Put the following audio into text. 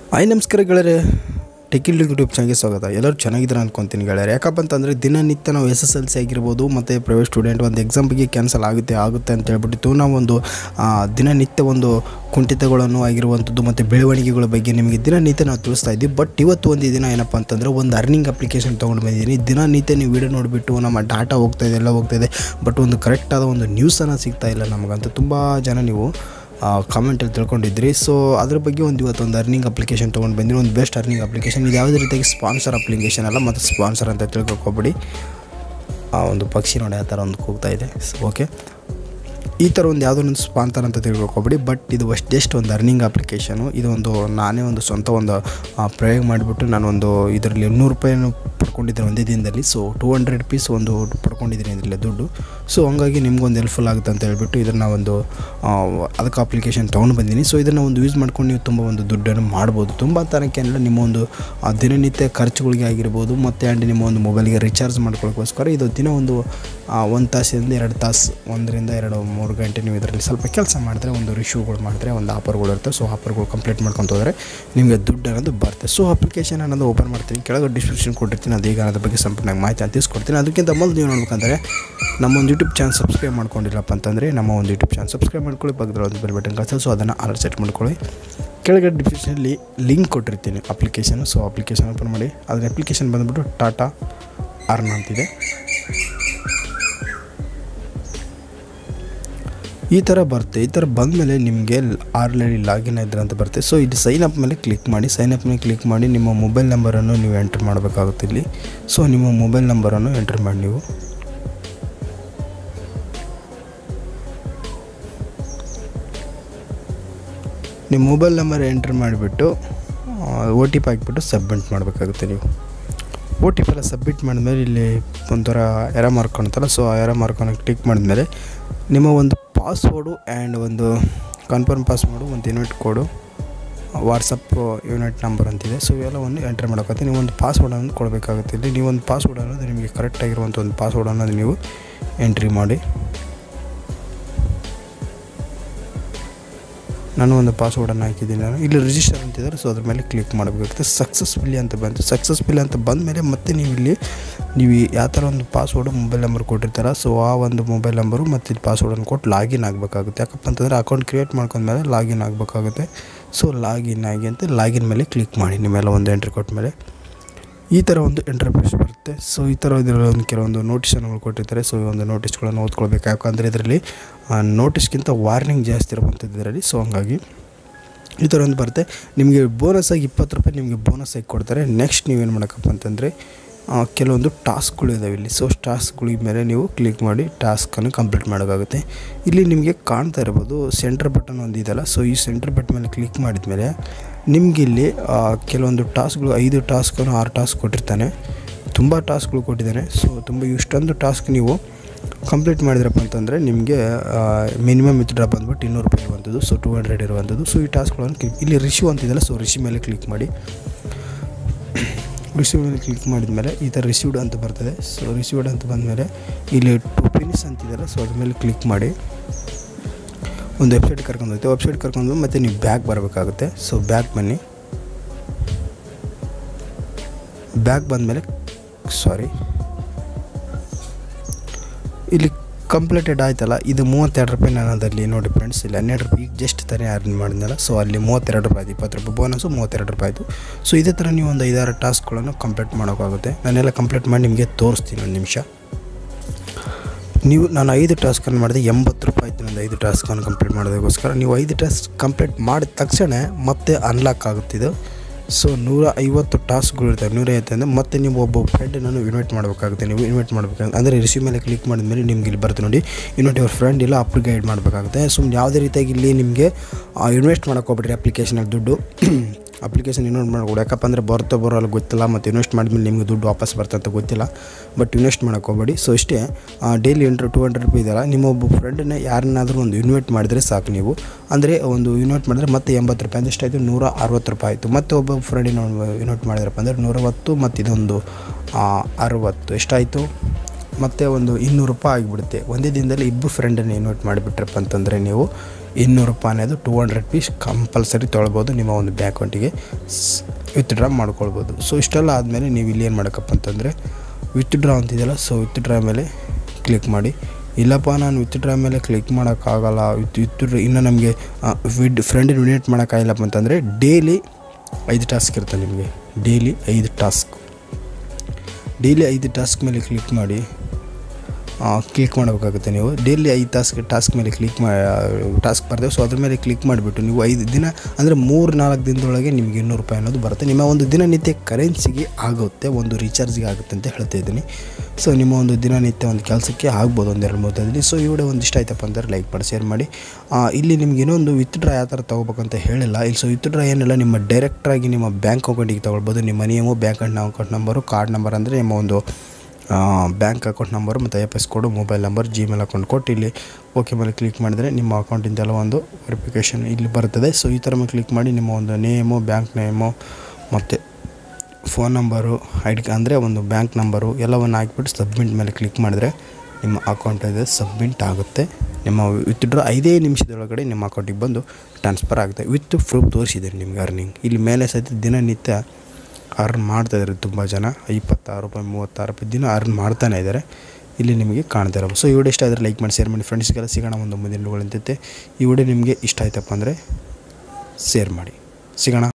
hi ನಮಸ್ಕಾರ ಗೆಳೆಯರೆ ಟೆಕಿಲ್ YouTube ಚಾನಲ್ಗೆ ಸ್ವಾಗತ ಎಲ್ಲರೂ ಚೆನ್ನಾಗಿದ್ದಾರೆ ಅನ್ಕೊತೀನಿ ಗೆಳೆಯರೆ ಯಾಕಪ್ಪ ಅಂತಂದರೆ ದಿನನಿತ್ಯ ನಾವು ಎಸ್ ಎಸ್ ಎಲ್ ಸಿ ಆಗಿರ್ಬೋದು ಮತ್ತು ಪ್ರೈವೇಟ್ ಸ್ಟೂಡೆಂಟ್ ಒಂದು ಎಕ್ಸಾಮ್ ಬಗ್ಗೆ ಕ್ಯಾನ್ಸಲ್ ಆಗುತ್ತೆ ಆಗುತ್ತೆ ಅಂತ ಹೇಳ್ಬಿಟ್ಟು ನಾವೊಂದು ಆ, ದಿನನಿತ್ಯ ಒಂದು ಕುಂಠಿತಗಳನ್ನು ಆಗಿರುವಂಥದ್ದು ಮತ್ತು ಬೆಳವಣಿಗೆಗಳ ಬಗ್ಗೆ ನಿಮಗೆ ದಿನನಿತ್ಯ ನಾವು ತಿಳಿಸ್ತಾ ಇದ್ದೀವಿ ಬಟ್ ಇವತ್ತು ಒಂದು ದಿನ ಏನಪ್ಪ ಅಂತಂದರೆ ಒಂದು ಅರ್ನಿಂಗ್ ಅಪ್ಲಿಕೇಶನ್ ತೊಗೊಂಡು ಬಂದಿದ್ದೀನಿ ದಿನನಿತ್ಯ ನೀವು ವಿಡಿಯೋ ನೋಡಿಬಿಟ್ಟು ನಮ್ಮ ಡಾಟಾ ಹೋಗ್ತಾ ಇದೆ ಎಲ್ಲ ಹೋಗ್ತಾ ಇದೆ ಬಟ್ ಒಂದು ಕರೆಕ್ಟಾದ ಒಂದು ನ್ಯೂಸನ್ನು ಸಿಗ್ತಾ ಇಲ್ಲ ನಮಗಂತ ತುಂಬ ಜನ ನೀವು ಕಾಮೆಂಟಲ್ಲಿ ತಿಳ್ಕೊಂಡಿದ್ರಿ ಸೊ ಅದ್ರ ಬಗ್ಗೆ ಒಂದು ಇವತ್ತು ಒಂದು ಅರ್ನಿಂಗ್ ಅಪ್ಲಿಕೇಶನ್ ತೊಗೊಂಡು ಬಂದಿರೋ ಒಂದು ಬೆಸ್ಟ್ ಅರ್ನಿಂಗ್ ಅಪ್ಲಿಕೇಶನ್ ಇದು ಯಾವುದೇ ರೀತಿಯಾಗಿ ಸ್ಪಾನ್ಸರ್ ಅಪ್ಲಿಕೇಶನ್ ಅಲ್ಲ ಮತ್ತು ಸ್ಪಾನ್ಸರ್ ಅಂತ ತಿಳ್ಕೊಬೇಡಿ ಆ ಒಂದು ಪಕ್ಷಿ ನೋಡಿ ಆ ಥರ ಒಂದು ಕೂಗ್ತಾ ಇದೆ ಓಕೆ ಈ ಥರ ಒಂದು ಯಾವುದೋ ಒಂದು ಸ್ಪಾನ್ಸರ್ ಅಂತ ತಿಳ್ಕೊಬೇಡಿ ಬಟ್ ಇದು ಅಷ್ಟು ಜಸ್ಟ್ ಒಂದು ಅರ್ನಿಂಗ್ ಅಪ್ಲಿಕೇಶನು ಇದು ಒಂದು ನಾನೇ ಒಂದು ಸ್ವಂತ ಒಂದು ಆ, ಪ್ರಯೋಗ ಮಾಡಿಬಿಟ್ಟು ನಾನು ಒಂದು ಇದರಲ್ಲಿ ನೂರು ರೂಪಾಯಿಯನ್ನು ಪಡ್ಕೊಂಡಿದ್ದೆ ಒಂದೇ ದಿನದಲ್ಲಿ ಸೊ ಟೂ ಹಂಡ್ರೆಡ್ ಪೀಸ್ ಒಂದು ಪಡ್ಕೊಂಡಿದ್ದೀನಿ ಇದರಲ್ಲಿ ದುಡ್ಡು ಸೊ ಹಂಗಾಗಿ ನಿಮ್ಗೊಂದು ಹೆಲ್ಪ್ಫುಲ್ ಆಗುತ್ತೆ ಅಂತ ಹೇಳ್ಬಿಟ್ಟು ಇದನ್ನು ಒಂದು ಆ, ಅದಕ್ಕೆ ಅಪ್ಲಿಕೇಶನ್ ತೊಗೊಂಡು ಬಂದೀನಿ ಸೊ ಇದನ್ನು ಒಂದು ಯೂಸ್ ಮಾಡ್ಕೊಂಡು ನೀವು ತುಂಬ ಒಂದು ದುಡ್ಡನ್ನು ಮಾಡ್ಬೋದು ತುಂಬ ತನಕ ಏನಿಲ್ಲ ನಿಮ್ಮ ಒಂದು ಆ, ದಿನನಿತ್ಯ ಖರ್ಚುಗಳಿಗೆ ಆಗಿರ್ಬೋದು ಮತ್ತು ಆ್ಯಂಡ್ ನಿಮ್ಮ ಒಂದು ಮೊಬೈಲ್ಗೆ ರಿಚಾರ್ಜ್ ಮಾಡ್ಕೊಳ್ಳೋಕ್ಕೋಸ್ಕರ ಇದು ದಿನ ಒಂದು ಒಂದು ತಾಸಿಂದ ಎರಡು ತಾಸು ಒಂದರಿಂದ ಎರಡು ಮೂರು ಗಂಟೆ ನೀವು ಇದರಲ್ಲಿ ಸ್ವಲ್ಪ ಕೆಲಸ ಮಾಡಿದ್ರೆ ಒಂದು ರಿಶ್ಯೂಗಳು ಮಾಡಿದ್ರೆ ಒಂದು ಆಫರ್ಗಳು ಇರುತ್ತೆ ಸೊ ಆಫರ್ಗಳು ಕಂಪ್ಲೀಟ್ ಮಾಡ್ಕೊತ ಹೋದರೆ ನಿಮಗೆ ದುಡ್ಡು ಅನ್ನೋದು ಬರುತ್ತೆ ಸೊ ಅಪ್ಲಿಕೇಶನ್ ಅನ್ನೋದು ಓಪನ್ ಮಾಡ್ತೀನಿ ಕೆಳಗೆ ಡಿಸ್ಕ್ರಿಪ್ಷನ್ ಕೊಟ್ಟಿರ್ತೀನಿ ಅದು ಈಗ ಅದ್ರ ಬಗ್ಗೆ ಸಂಪೂರ್ಣವಾಗಿ ಮಾಹಿತಿ ಅಂತ ತಿಳಿಸ್ಕೊಡ್ತೀನಿ ಅದಕ್ಕಿಂತ ಮೊದಲು ನೀವು ನೋಡ್ಬೇಕಂದ್ರೆ ನಮ್ಮ ಒಂದು ಯೂಟ್ಯೂಬ್ ಚಾನಲ್ ಸಬ್ಸ್ಕ್ರೈಬ್ ಮಾಡ್ಕೊಂಡಿಲ್ಲಪ್ಪ ಅಂತಂದರೆ ನಮ್ಮ ಒಂದು ಯೂಟ್ಯೂಬ್ ಚಾನಲ್ ಸಬ್ಸ್ಕ್ರೈಬ್ ಮಾಡ್ಕೊಳ್ಳಿ ಪಕ್ಕದಲ್ಲಿ ಒಂದು ಬೆಲ್ ಬಟನ್ ಕಳಿಸಿ ಸೊ ಅದನ್ನು ಆಲ್ ಸೆಟ್ ಮಾಡ್ಕೊಳ್ಳಿ ಕೆಳಗಡೆ ಡಿಸ್ಕ್ರಿಪ್ಷನಲ್ಲಿ ಲಿಂಕ್ ಕೊಟ್ಟಿರ್ತೀನಿ ಅಪ್ಲಿಕೇಶನ್ ಸೊ ಅಪ್ಲಿಕೇಶನ್ ಓಪನ್ ಮಾಡಿ ಅದ್ರ ಅಪ್ಲಿಕೇಶನ್ ಬಂದುಬಿಟ್ಟು ಟಾಟಾ ಅರ್ನ್ ಅಂತಿದೆ ಈ ಥರ ಬರುತ್ತೆ ಈ ಥರ ಬಂದಮೇಲೆ ನಿಮಗೆ ಆಲ್ರೆಡಿ ಲಾಗಿನ್ ಇದ್ರೆ ಅಂತ ಬರುತ್ತೆ ಸೊ ಇಲ್ಲಿ ಸೈನ್ ಅಪ್ ಮೇಲೆ ಕ್ಲಿಕ್ ಮಾಡಿ ಸೈನ್ ಅಪ್ ಮೇಲೆ ಕ್ಲಿಕ್ ಮಾಡಿ ನಿಮ್ಮ ಮೊಬೈಲ್ ನಂಬರನ್ನು ನೀವು ಎಂಟ್ರ್ ಮಾಡಬೇಕಾಗುತ್ತೆ ಇಲ್ಲಿ ಸೊ ನಿಮ್ಮ ಮೊಬೈಲ್ ನಂಬರನ್ನು ಎಂಟ್ರ್ ಮಾಡಿ ನೀವು ನಿಮ್ಮ ಮೊಬೈಲ್ ನಂಬರ್ ಎಂಟ್ರ್ ಮಾಡಿಬಿಟ್ಟು ಓ ಟಿ ಪಿ ಹಾಕ್ಬಿಟ್ಟು ಸಬ್ಮಿಟ್ ಮಾಡಬೇಕಾಗುತ್ತೆ ನೀವು ಓ ಟಿ ಪಿ ಎಲ್ಲ ಸಬ್ಮಿಟ್ ಮಾಡಿದ್ಮೇಲೆ ಇಲ್ಲಿ ಒಂಥರ ಎರ ಮಾರ್ಕ್ ಕಾಣುತ್ತಲ್ಲ ಸೊ ಆ ಎರ ಮಾರ್ಕನ್ನು ಕ್ಲಿಕ್ ಮಾಡಿದ್ಮೇಲೆ ನಿಮ್ಮ ಒಂದು ಪಾಸ್ವರ್ಡು ಆ್ಯಂಡ್ ಒಂದು ಕನ್ಫರ್ಮ್ ಪಾಸ್ವರ್ಡು ಒಂದು unit code WhatsApp unit number ಅಂತಿದೆ ಸೊ ಇವೆಲ್ಲವನ್ನು ಎಂಟ್ರ್ ಮಾಡೋಕ್ಕಾಗುತ್ತೆ ನೀವು ಒಂದು ಪಾಸ್ವರ್ಡನ್ನು ಕೊಡಬೇಕಾಗುತ್ತೆ ಇಲ್ಲಿ ನೀವು ಒಂದು ಪಾಸ್ವರ್ಡ್ ಅನ್ನೋದು ನಿಮಗೆ ಕರೆಕ್ಟಾಗಿರುವಂಥ ಒಂದು ಪಾಸ್ವರ್ಡ್ ಅನ್ನೋದು ನೀವು ಎಂಟ್ರಿ ಮಾಡಿ ನಾನು ಒಂದು ಪಾಸ್ವರ್ಡನ್ನು ಹಾಕಿದ್ದೀನಿ ನಾನು ಇಲ್ಲಿ ರಿಜಿಸ್ಟರ್ ಅಂತಿದ್ದಾರೆ ಸೊ ಅದ್ರ ಮೇಲೆ ಕ್ಲಿಕ್ ಮಾಡಬೇಕಾಗುತ್ತೆ ಸಕ್ಸಸ್ಫುಲಿ ಅಂತ ಬಂತು ಸಕ್ಸಸ್ಫುಲಿ ಅಂತ ಬಂದ ಮೇಲೆ ಮತ್ತೆ ನೀವು ಇಲ್ಲಿ ನೀವು ಯಾವ ಥರ ಒಂದು ಪಾಸ್ವರ್ಡು ಮೊಬೈಲ್ ನಂಬರ್ ಕೊಟ್ಟಿರ್ತಾರ ಸೊ ಆ ಒಂದು ಮೊಬೈಲ್ ನಂಬರು ಮತ್ತು ಇಲ್ಲಿ ಪಾಸ್ವರ್ಡನ್ನು ಕೊಟ್ಟು ಲಾಗಿನ್ ಆಗಬೇಕಾಗುತ್ತೆ ಯಾಕಪ್ಪ ಅಂತಂದರೆ ಅಕೌಂಟ್ ಕ್ರಿಯೇಟ್ ಮಾಡ್ಕೊಂಡ್ಮೇಲೆ ಲಾಗಿನ್ ಆಗಬೇಕಾಗುತ್ತೆ ಸೊ ಲಾಗಿನ್ ಆಗಿ ಅಂತ ಲಾಗಿನ್ ಮೇಲೆ ಕ್ಲಿಕ್ ಮಾಡಿ ನಿಮ್ಮೆಲ್ಲ ಒಂದು ಎಂಟ್ರಿ ಕೊಟ್ಟ ಮೇಲೆ ಈ ಥರ ಒಂದು ಇಂಟರ್ಫೇಸ್ ಬರುತ್ತೆ ಸೊ ಈ ಥರ ಇದರಲ್ಲಿ ಒಂದು ಕೆಲವೊಂದು ನೋಟಿಸನ್ನು ಕೊಟ್ಟಿರ್ತಾರೆ ಸೊ ಈ ಒಂದು ನೋಟಿಸ್ಗಳನ್ನು ಓದ್ಕೊಳ್ಬೇಕು ಯಾಕಂದರೆ ಇದರಲ್ಲಿ ನೋಟಿಸ್ಗಿಂತ ವಾರ್ನಿಂಗ್ ಜಾಸ್ತಿ ಇರುವಂಥದ್ದು ಇದರಲ್ಲಿ ಸೊ ಹಂಗಾಗಿ ಈ ಥರ ಒಂದು ಬರುತ್ತೆ ನಿಮಗೆ ಬೋನಸ್ ಆಗಿ ಇಪ್ಪತ್ತು ರೂಪಾಯಿ ನಿಮಗೆ ಬೋನಸ್ ಆಗಿ ಕೊಡ್ತಾರೆ ನೆಕ್ಸ್ಟ್ ನೀವೇನು ಮಾಡೋಕ್ಕಪ್ಪ ಅಂತಂದರೆ ಆ, ಕೆಲವೊಂದು ಟಾಸ್ಕ್ಗಳು ಇದಾವೆ ಇಲ್ಲಿ ಸೊ ಟಾಸ್ಕ್ಗಳಿಗೆ ಮೇಲೆ ನೀವು ಕ್ಲಿಕ್ ಮಾಡಿ ಟಾಸ್ಕನ್ನು ಕಂಪ್ಲೀಟ್ ಮಾಡೋಕ್ಕಾಗುತ್ತೆ ಇಲ್ಲಿ ನಿಮಗೆ ಕಾಣ್ತಾ ಇರ್ಬೋದು ಸೆಂಟರ್ ಬಟನ್ ಒಂದು ಇದೆಯಲ್ಲ ಸೊ ಈ ಸೆಂಟರ್ ಬಟನ್ ಮೇಲೆ ಕ್ಲಿಕ್ ಮಾಡಿದ ಮೇಲೆ ನಿಮಗೆ ಇಲ್ಲಿ ಆ, ಕೆಲವೊಂದು ಟಾಸ್ಕ್ಗಳು ಐದು ಟಾಸ್ಕನ್ನು ಆರು ಟಾಸ್ಕ್ ಕೊಟ್ಟಿರ್ತಾನೆ ತುಂಬ ಟಾಸ್ಕ್ಗಳು ಕೊಟ್ಟಿದ್ದಾನೆ ಸೊ ತುಂಬ ಇಷ್ಟೊಂದು ಟಾಸ್ಕ್ ನೀವು ಕಂಪ್ಲೀಟ್ ಮಾಡಿದ್ರಪ್ಪ ಅಂತಂದರೆ ನಿಮಗೆ ಮಿನಿಮಮ್ ವಿತ್ಡ್ರಾ ಬಂದ್ಬಿಟ್ಟು ಇನ್ನೂರು ರೂಪಾಯಿ ಇರುವಂಥದ್ದು ಸೊ ಟೂ ಹಂಡ್ರೆಡ್ ಇರುವಂಥದ್ದು ಸೊ ಈ ಟಾಸ್ಕ್ಗಳನ್ನು ಕ್ಲಿಕ್ ಇಲ್ಲಿ ರಿಶ್ಯೂ ಅಂತಿದೆಯಲ್ಲ ಸೊ ರಿಶ್ಯೂ ಮೇಲೆ ಕ್ಲಿಕ್ ಮಾಡಿ ರಿಸೀವ್ಡ್ ಮೇಲೆ ಕ್ಲಿಕ್ ಮಾಡಿದ್ಮೇಲೆ ಈ ಥರ ರಿಸೀವ್ಡ್ ಅಂತ ಬರ್ತದೆ ಸೊ ರಿಸೀವ್ಡ್ ಅಂತ ಬಂದಮೇಲೆ ಇಲ್ಲಿ ಟು ಫಿನಿಸ್ ಅಂತಿದೆಯಲ್ಲ ಸೊ ಅದ್ರ ಮೇಲೆ ಕ್ಲಿಕ್ ಮಾಡಿ ಒಂದು ವೆಬ್ಸೈಟ್ ಕರ್ಕೊಂಡು ಹೋಗುತ್ತೆ ವೆಬ್ಸೈಟ್ ಕರ್ಕೊಂಡು ಮತ್ತು ನೀವು ಬ್ಯಾಗ್ ಬರಬೇಕಾಗುತ್ತೆ ಸೊ ಬ್ಯಾಗ್ ಬನ್ನಿ ಬ್ಯಾಗ್ ಬಂದಮೇಲೆ ಸಾರಿ ಇಲ್ಲಿ ಕಂಪ್ಲೀಟೆಡ್ ಆಯ್ತಲ್ಲ ಇದು ಮೂವತ್ತೆರಡು ರೂಪಾಯಿ ನಾನು ಅದರಲ್ಲಿ ನೋಡಿ ಫ್ರೆಂಡ್ಸ್ ಇಲ್ಲಿ ಹನ್ನೆರಡು ರೂಪಾಯಿ ಈಗ ಜಸ್ಟ್ ತಾನೇ ಅರ್ನ್ ಮಾಡಿದ್ನಲ್ಲ ಸೊ ಅಲ್ಲಿ ಮೂವತ್ತೆರಡು ರೂಪಾಯಿ ಆಯ್ತು ಇಪ್ಪತ್ತು ರೂಪಾಯಿ ಬೋನಸ್ಸು ಮೂವತ್ತೆರಡು ರೂಪಾಯಿ ಆಯಿತು ಸೊ ಇದೇ ಥರ ನೀವು ಒಂದು ಐದಾರು ಟಾಸ್ಕ್ಗಳನ್ನು ಕಂಪ್ಲೀಟ್ ಮಾಡೋಕ್ಕಾಗುತ್ತೆ ನಾನೆಲ್ಲ ಕಂಪ್ಲೀಟ್ ಮಾಡಿ ನಿಮಗೆ ತೋರಿಸ್ತೀನಿ ಒಂದು ನಿಮಿಷ ನೀವು ನಾನು ಐದು ಟಾಸ್ಕನ್ನು ಮಾಡಿದೆ ಎಂಬತ್ತು ರೂಪಾಯಿ ಆಯ್ತು ನಂದು ಐದು ಟಾಸ್ಕನ್ನು ಕಂಪ್ಲೀಟ್ ಮಾಡೋದಕ್ಕೋಸ್ಕರ ನೀವು ಐದು ಟಾಸ್ಕ್ ಕಂಪ್ಲೀಟ್ ಮಾಡಿದ ತಕ್ಷಣ ಮತ್ತೆ ಅನ್ಲಾಕ್ ಆಗುತ್ತಿದ್ದು ಸೊ ನೂರ ಐವತ್ತು ಟಾಸ್ಕ್ಗಳು ಇರ್ತವೆ ನೂರ ಐವತ್ತು ಅಂದರೆ ಮತ್ತೆ ನೀವು ಒಬ್ಬ ಫ್ರೆಂಡನ್ನು ಇನ್ವೈಟ್ ಮಾಡಬೇಕಾಗುತ್ತೆ ನೀವು ಇನ್ವೈಟ್ ಮಾಡಬೇಕಾಗುತ್ತೆ ಅಂದರೆ ರಿಸೀವ್ ಮೇಲೆ ಕ್ಲಿಕ್ ಮಾಡಿದ್ಮೇಲೆ ನಿಮ್ಗೆ ಇಲ್ಲಿ ಬರುತ್ತೆ ನೋಡಿ ಇನ್ವೈಟ್ ಯುವರ್ ಫ್ರೆಂಡ್ ಇಲ್ಲ ಅಪ್ ಗೈಡ್ ಮಾಡಬೇಕಾಗುತ್ತೆ ಸುಮ್ಮನೆ ಯಾವುದೇ ರೀತಿಯಾಗಿ ಇಲ್ಲಿ ನಿಮಗೆ ಇನ್ವೆಸ್ಟ್ ಮಾಡೋಕೆ ಹೋಗ್ಬಿಡ್ರಿ ಅಪ್ಲಿಕೇಶನಲ್ಲಿ ದುಡ್ಡು ಅಪ್ಲಿಕೇಶನ್ ಇನ್ವೆಸ್ಟ್ ಮಾಡ್ಕೊಡು ಯಾಕಪ್ಪ ಅಂದರೆ ಬರ್ತೋ ಬರೋಲ್ಲ ಗೊತ್ತಿಲ್ಲ ಮತ್ತು ಇನ್ವೆಸ್ಟ್ ಮಾಡಿದ್ಮೇಲೆ ನಿಮಗೆ ದುಡ್ಡು ವಾಪಸ್ ಬರ್ತಂತ ಅಂತ ಗೊತ್ತಿಲ್ಲ ಬಟ್ ಇನ್ವೆಸ್ಟ್ ಮಾಡೋಕೆ ಹೋಗಬೇಡಿ ಸೊ ಇಷ್ಟೇ daily entry two hundred rupee ಇದೆಯಲ್ಲ ನಿಮ್ಮ ಒಬ್ಬ ಫ್ರೆಂಡನ್ನ ಯಾರನ್ನಾದರೂ ಒಂದು ಇನ್ವೈಟ್ ಮಾಡಿದರೆ ಸಾಕು ನೀವು ಅಂದರೆ ಒಂದು ಇನ್ವೈಟ್ ಮಾಡಿದ್ರೆ ಮತ್ತೆ ಎಂಬತ್ತು ರೂಪಾಯಿ ಅಂದರೆ ಎಷ್ಟಾಯಿತು ನೂರ ಅರವತ್ತು ರೂಪಾಯಿ ಆಯಿತು ಮತ್ತೆ ಒಬ್ಬ ಫ್ರೆಂಡಿನ ಇನ್ವೈಟ್ ಮಾಡಿದ್ರಪ್ಪ ಅಂದರೆ ನೂರವತ್ತು ಮತ್ತು ಇದೊಂದು ಆ, ಅರವತ್ತು ಎಷ್ಟಾಯಿತು ಮತ್ತು ಒಂದು ಇನ್ನೂರು ರೂಪಾಯಿ ಆಗಿಬಿಡುತ್ತೆ ಒಂದೇ ದಿನದಲ್ಲಿ ಇಬ್ಬರು ಫ್ರೆಂಡನ್ನು ಇನ್ವೈಟ್ ಮಾಡಿಬಿಟ್ರಪ್ಪ ಅಂತಂದರೆ ನೀವು ಇನ್ನೂರು ರೂಪಾಯಿ ಅನ್ನೋದು ಟೂ ಹಂಡ್ರೆಡ್ ಪೀಸ್ ಕಂಪಲ್ಸರಿ ತೊಗೊಳ್ಬೋದು ನಿಮ್ಮ ಒಂದು ಬ್ಯಾಂಕ್ ಅಕೌಂಟಿಗೆ ವಿತ್ಡ್ರಾ ಮಾಡ್ಕೊಳ್ಬೋದು ಸೊ ಇಷ್ಟೆಲ್ಲ ಆದಮೇಲೆ ನೀವು ಇಲ್ಲಿ ಏನು ಮಾಡೋಕ್ಕಪ್ಪ ಅಂತಂದರೆ ವಿತ್ಡ್ರಾ ಅಂತಿದೆಯಲ್ಲ ಸೊ ವಿತ್ಡ್ರಾ ಮೇಲೆ ಕ್ಲಿಕ್ ಮಾಡಿ ಇಲ್ಲಪ್ಪ ನಾನು ವಿತ್ಡ್ರಾ ಮೇಲೆ ಕ್ಲಿಕ್ ಮಾಡೋಕ್ಕಾಗಲ್ಲ ವಿತ್ ವಿತ್ಡ್ರಾ ಇನ್ನು ನಮಗೆ ವಿಡ್ ಫ್ರೆಂಡ್ ಇನ್ವೈಟ್ ಮಾಡೋಕ್ಕಾಗಿಲ್ಲಪ್ಪ ಅಂತಂದರೆ ಡೈಲಿ ಐದು ಟಾಸ್ಕ್ ಇರುತ್ತೆ ನಿಮಗೆ ಡೈಲಿ ಐದು ಟಾಸ್ಕ್ ಡೈಲಿ ಐದು ಟಾಸ್ಕ್ ಮೇಲೆ ಕ್ಲಿಕ್ ಮಾಡಿ ಕ್ಲಿಕ್ ಮಾಡಬೇಕಾಗುತ್ತೆ ನೀವು ಡೈಲಿ ಐದು ಟಾಸ್ಕ್ ಟಾಸ್ಕ್ ಮೇಲೆ ಕ್ಲಿಕ್ ಮಾ ಟಾಸ್ಕ್ ಬರ್ತೇವೆ ಸೊ ಅದ್ರ ಮೇಲೆ ಕ್ಲಿಕ್ ಮಾಡಿಬಿಟ್ಟು ನೀವು ಐದು ದಿನ ಅಂದರೆ ಮೂರು ನಾಲ್ಕು ದಿನದೊಳಗೆ ನಿಮಗೆ ಇನ್ನೂರು ರೂಪಾಯಿ ಅನ್ನೋದು ಬರುತ್ತೆ ನಿಮ್ಮ ಒಂದು ದಿನನಿತ್ಯ ಕರೆನ್ಸಿಗೆ ಆಗುತ್ತೆ ಒಂದು ರೀಚಾರ್ಜ್ಗೆ ಆಗುತ್ತೆ ಅಂತ ಹೇಳ್ತಾ ಇದ್ದೀನಿ ಸೊ ನಿಮ್ಮ ಒಂದು ದಿನನಿತ್ಯ ಒಂದು ಕೆಲಸಕ್ಕೆ ಆಗ್ಬೋದು ಒಂದು ಎರಡು ಮೂರು ದಿನದಲ್ಲಿ ಸೊ ಈ ವಿಡಿಯೋ ಒಂದು ಇಷ್ಟ ಆಯ್ತಪ್ಪ ಅಂದರೆ ಲೈಕ್ ಮಾಡಿ ಶೇರ್ ಮಾಡಿ ಆ, ಇಲ್ಲಿ ನಿಮ್ಗೆ ಇನ್ನೊಂದು ವಿತ್ಡ್ರಾ ಯಾವ ಥರ ತೊಗೋಬೇಕಂತ ಹೇಳಿಲ್ಲ ಇಲ್ಲಿ ಸೊ ವಿತ್ಡ್ರಾ ಏನಿಲ್ಲ ನಿಮ್ಮ ಡೈರೆಕ್ಟ್ರಾಗಿ ನಿಮ್ಮ ಬ್ಯಾಂಕ್ ಅಕೌಂಟಿಗೆ ತೊಗೊಳ್ಬೋದು ನಿಮ್ಮ name bank account number card number ಅಂದರೆ ನಿಮ್ಮ ಒಂದು ಬ್ಯಾಂಕ್ ಅಕೌಂಟ್ ನಂಬರ್ ಮತ್ತು I F S code mobile number Gmail account ಕೊಟ್ಟು ಇಲ್ಲಿ ಓಕೆ ಮೇಲೆ ಕ್ಲಿಕ್ ಮಾಡಿದರೆ ನಿಮ್ಮ ಅಕೌಂಟಿಂದೆಲ್ಲ ಒಂದು ವೆರಿಫಿಕೇಷನ್ ಇಲ್ಲಿ ಬರ್ತದೆ ಸೊ ಈ ಥರ ಮೇಲೆ ಕ್ಲಿಕ್ ಮಾಡಿ ನಿಮ್ಮ ಒಂದು ನೇಮು ಬ್ಯಾಂಕ್ ನೇಮು ಮತ್ತು ಫೋನ್ ನಂಬರು ಐ ಡಿ ಅಂದರೆ ಒಂದು ಬ್ಯಾಂಕ್ ನಂಬರು ಎಲ್ಲವನ್ನು ಹಾಕಿಬಿಟ್ಟು ಸಬ್ಮಿಟ್ ಮೇಲೆ ಕ್ಲಿಕ್ ಮಾಡಿದರೆ ನಿಮ್ಮ ಅಕೌಂಟ್ ಇದೆ ಸಬ್ಮಿಟ್ ಆಗುತ್ತೆ ನಿಮ್ಮ ವಿತ್ಡ್ರಾ ಐದೇ ನಿಮಿಷದೊಳಗಡೆ ನಿಮ್ಮ ಅಕೌಂಟಿಗೆ ಬಂದು ಟ್ರಾನ್ಸ್ಫರ್ ಆಗುತ್ತೆ ವಿತ್ ಪ್ರೂಫ್ ತೋರಿಸಿದೆ ನಿಮ್ಗೆ ಅರ್ನಿಂಗ್ ಇಲ್ಲಿ ಮೇಲೆ ಸಹಿತ ದಿನನಿತ್ಯ ಅರ್ನ್ ಮಾಡ್ತಾಯಿದ್ದಾರೆ ತುಂಬ ಜನ ಇಪ್ಪತ್ತಾರು ರೂಪಾಯಿ ಮೂವತ್ತಾರು ರೂಪಾಯಿ ದಿನ ಅರ್ನ್ ಮಾಡ್ತಾನೆ ಇದ್ದಾರೆ ಇಲ್ಲಿ ನಿಮಗೆ ಕಾಣ್ತಾ ಇರೋ ಸೊ ಈ ವಿಡಿಯೋ ಇಷ್ಟ ಆದರೆ ಲೈಕ್ ಮಾಡಿ ಶೇರ್ ಮಾಡಿ ಫ್ರೆಂಡ್ಸ್ಗೆಲ್ಲ ಸಿಗೋಣ ಒಂದು ಮುಂದಿನ ವಿಡಿಯೋಗಳಂತೈತೆ ಈ ವಿಡಿಯೋ ನಿಮಗೆ ಇಷ್ಟ ಆಯ್ತಪ್ಪ ಅಂದರೆ ಶೇರ್ ಮಾಡಿ ಸಿಗೋಣ